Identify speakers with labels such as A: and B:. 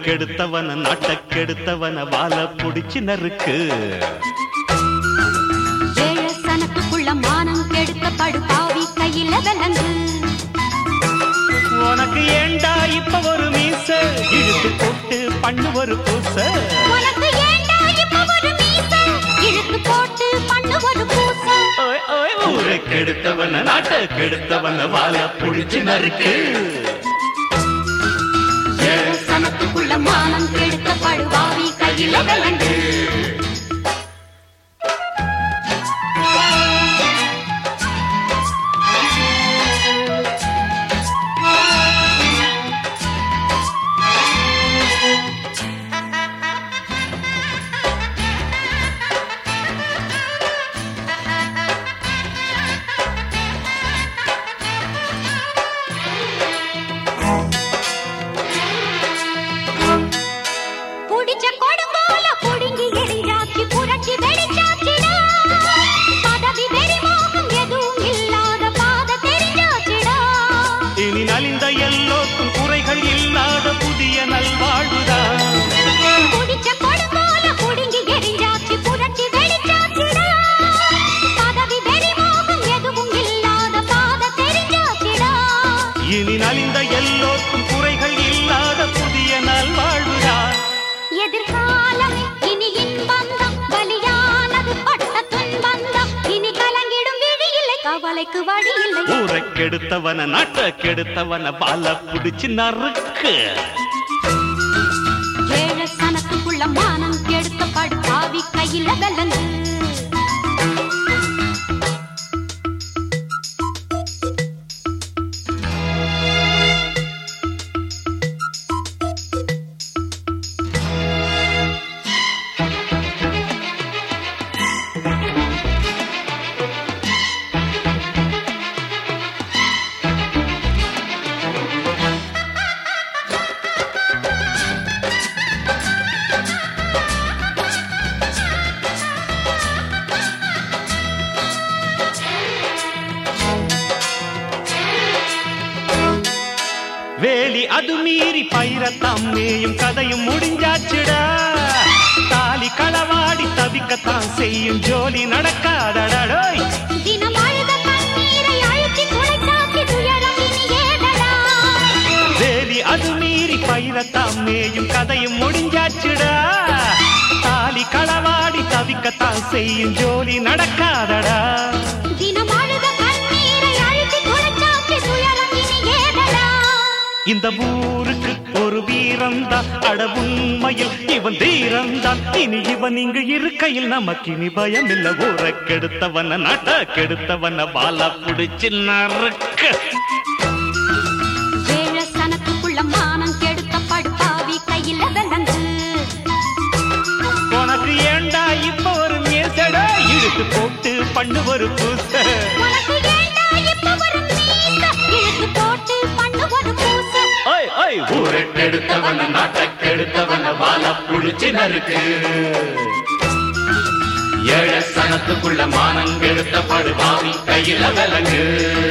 A: கெடுத்தவன நாட்ட கெடுத்தவன வாழ புடிச்சு நறுக்கு
B: ஏழ சனத்துக்குள்ள மானம் கெடுத்த படுபாவி கையில விலங்கு
A: உனக்கு ஏண்டா இப்ப ஒரு மீச இழுத்து போட்டு பண்ணு ஒரு பூச
B: உனக்கு ஏண்டா இப்ப ஒரு மீச இழுத்து போட்டு பண்ணு ஒரு பூச
A: ஓய், ஓய், ஊரை கெடுத்தவன நாட்ட கெடுத்தவன வாழ புடிச்சு நறுக்கு
B: ஏழ சனத்துக்குள்ள மானம் கெடுத்த படுபாவி கையில விலங்கு புடிச்ச கொடுங்கோல புடுங்கி எரிஞ்சாச்சு புரட்சி வெடிச்சாச்சுடா பதவி வெறி மோகம் எதுவும் இல்லாத பாத தெரிஞ்சாச்சுடா
A: இனி நலிந்த எல்லோருக்கும் குறைகள் இல்லாத புதிய நல்வாழ்வுதான்
B: புடிச்ச கொடுங்கோல புடுங்கி எரிஞ்சாச்சு புரட்சி வெடிச்சாச்சுடா பதவி வெறி மோகம் எதுவும் இல்லாத பாத தெரிஞ்சாச்சுடா
A: இனி நலிந்த எல்லோருக்கும் குறைகள் இல்லாத புதிய நல்வாழ்வுதான்
B: எதிர்காலம் இனி இன்பந்தம் பலியானது பட்ட துன்பந்தம் இனி கலங்கிடும் விழி இல்லை கவலைக்கு வழி இல்லை
A: ஊரை கெடுத்தவன நாட்ட கெடுத்தவன பால புடிச்சு நறுக்கு
B: ஏழ சனத்துக்குள்ள மானம் எடுத்த படுபாவி கையில விலங்கு
A: வேலி அது மீறி பயிரத்தாம் மேயும் கதையும் முடிஞ்சாச்சுடா தாலி களவாடி தவிக்கத்தான் செய்யும் ஜோலி நடக்காதடோய்
B: தினம் அழுத கண்ணீரை அழுத்தி துளைத்தாக்கி துயரம் இனி ஏதடா
A: வேலி அது மீறி பயிரத்தாம் மேயும் கதையும் முடிஞ்சாச்சுடா தாலி களவாடி தவிக்கத்தான் செய்யும் ஜோலி நடக்காதடா
B: தினம் அழுத கண்ணீரை அழுத்தி துளைத்தாக்கி துயரம் இனி ஏதடா
A: இந்த ஊருக்கு ஒரு வீரந்தான் அட உண்மையில் இவன் தீரந்தான் இனி இவன் இங்கு இருக்கையில் நமக்கு இனி பயம் இல்ல ஊரை கெடுத்தவன நாட்ட கெடுத்தவன வாழ புடிச்சு நறுக்க
B: ஏழ சனத்துக்குள்ள மானம் கெடுத்த படுபாவி கையில விலங்கு
A: உனக்கு ஏண்டா இப்ப ஒரு மேசடா இழுத்து போட்டு பண்ணு ஒரு பூச
B: உனக்கு ஏண்டா இப்ப ஒரு மீச இழுத்து போட்டு பண்ணு ஒரு பூச
A: ஓய் ஓய் ஊரை கெடுத்தவன நாட்ட கெடுத்தவன வாழ புடிச்சு நறுக்கு ஏழ சனத்துக்குள்ள மானம் கெடுத்த படுபாவி கையில விலங்கு